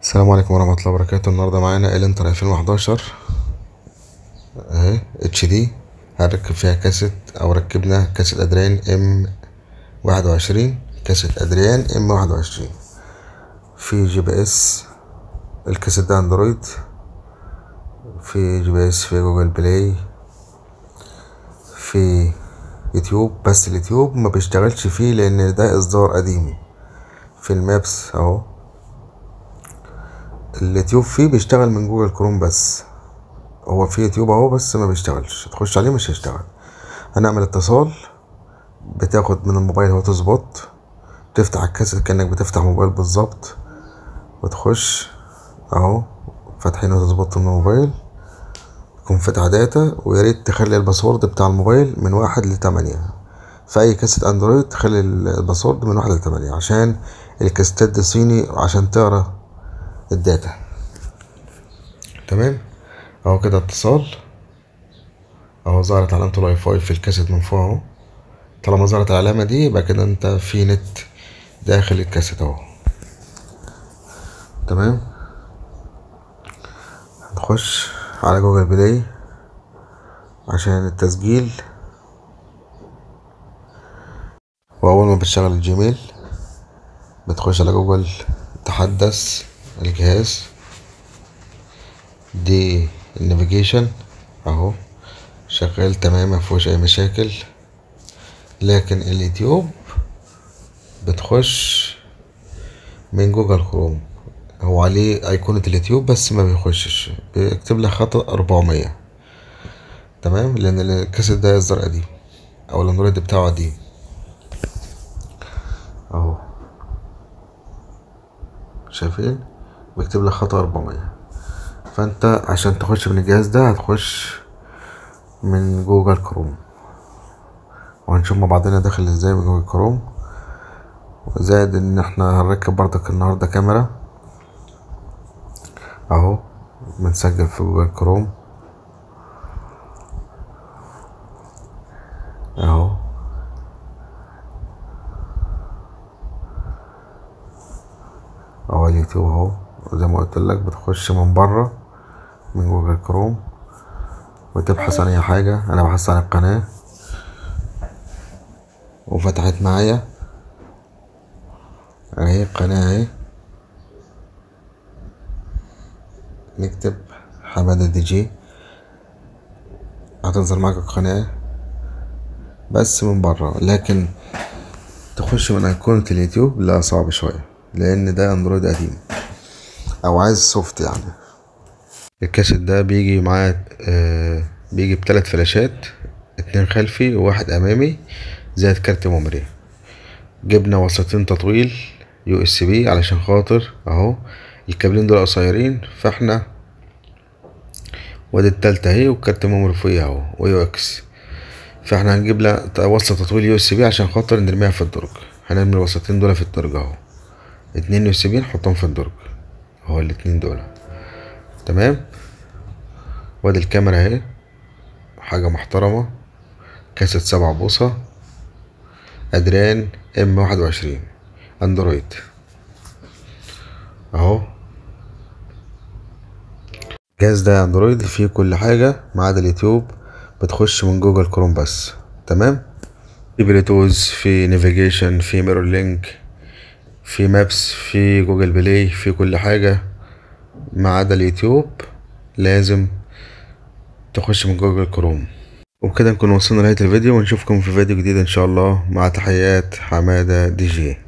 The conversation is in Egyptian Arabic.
السلام عليكم ورحمة الله وبركاته النهاردة معانا الانتر 2011 اهي اتش دي هنركب فيها كاسيت او ركبنا كاسيت ادريان ام واحد وعشرين كاسيت ادريان ام واحد وعشرين في جي بي اس الكاسيت ده اندرويد في جي بي اس في جوجل بلاي في يوتيوب بس اليوتيوب ما بيشتغلش فيه لان ده اصدار قديم في المابس اهو اليوتيوب فيه بيشتغل من جوجل كروم بس هو في يوتيوب اهو بس ما بيشتغلش تخش عليه مش هيشتغل هنعمل اتصال بتاخد من الموبايل هو تظبط تفتح الكاسيت كأنك بتفتح موبايل بالظبط وتخش اهو فاتحين وتظبط من الموبايل تكون فاتح داتا ويا ريت تخلي الباسورد بتاع الموبايل من واحد لتمانية في اي كاسيت اندرويد تخلي الباسورد من واحد لتمانية عشان الكاسيتات دي صيني عشان تقرا الداتا تمام اهو كده اتصال اهو ظهرت علامة الواي فاي في الكاسيت من فوق اهو طالما ظهرت العلامة دي يبقى كده انت في نت داخل الكاسيت اهو تمام هنخش على جوجل بلاي عشان التسجيل واول ما بتشغل الجيميل بتخش على جوجل تحدث الجهاز دي النافيجيشن اهو شغال تمام مفيهوش اي مشاكل لكن اليوتيوب بتخش من جوجل كروم هو عليه ايقونة اليوتيوب بس ما بيخشش بيكتب لك خطأ أربعمية تمام لان الكاسيت ده اصدار قديم او الاندرويد بتاعه قديم اهو شايفين بيكتب لك خطأ أربعمية فانت عشان تخش من الجهاز ده هتخش من جوجل كروم وهنشوف مع بعضنا داخل ازاي من جوجل كروم زائد ان احنا هنركب برضك النهارده كاميرا اهو بنسجل في جوجل كروم اهو اهو اليوتيوب اهو زي ما قلت لك بتخش من بره من جوجل كروم وتبحث عن اي حاجة انا بحثت عن القناة وفتحت معايا اهي القناة اهي نكتب حمادة دي جي هتنزل معاك القناة بس من بره لكن تخش من ايقونة اليوتيوب لا صعب شوية لان ده اندرويد قديم او عايز سوفت يعني الكاسيت ده بيجي معاه آه بيجي بتلات فلاشات اتنين خلفي وواحد امامي زائد كارت ميموري جبنا وسطين تطويل يو اس بي علشان خاطر اهو الكابلين دول قصيرين فاحنا وادي التالتة اهي والكارت ميموري فوقيها اهو ويو اكس فاحنا هنجيب لها وصلة تطويل يو اس بي عشان خاطر نرميها في الدرج هنرمي الوسطين دول في الدرج اهو اتنين يو اس بي نحطهم في الدرج اهو الاتنين دول تمام وادي الكاميرا اهي حاجة محترمة كاسيت سبعة بوصة ادريان ام واحد وعشرين اندرويد اهو الجهاز ده اندرويد فيه كل حاجة ما عدا اليوتيوب بتخش من جوجل كروم بس تمام في بلوتوز في نافيجيشن في ميرور لينك في مابس في جوجل بلاي في كل حاجة ما عدا اليوتيوب لازم تخش من جوجل كروم وبكده نكون وصلنا لنهاية الفيديو ونشوفكم في فيديو جديد ان شاء الله مع تحيات حمادة دي جي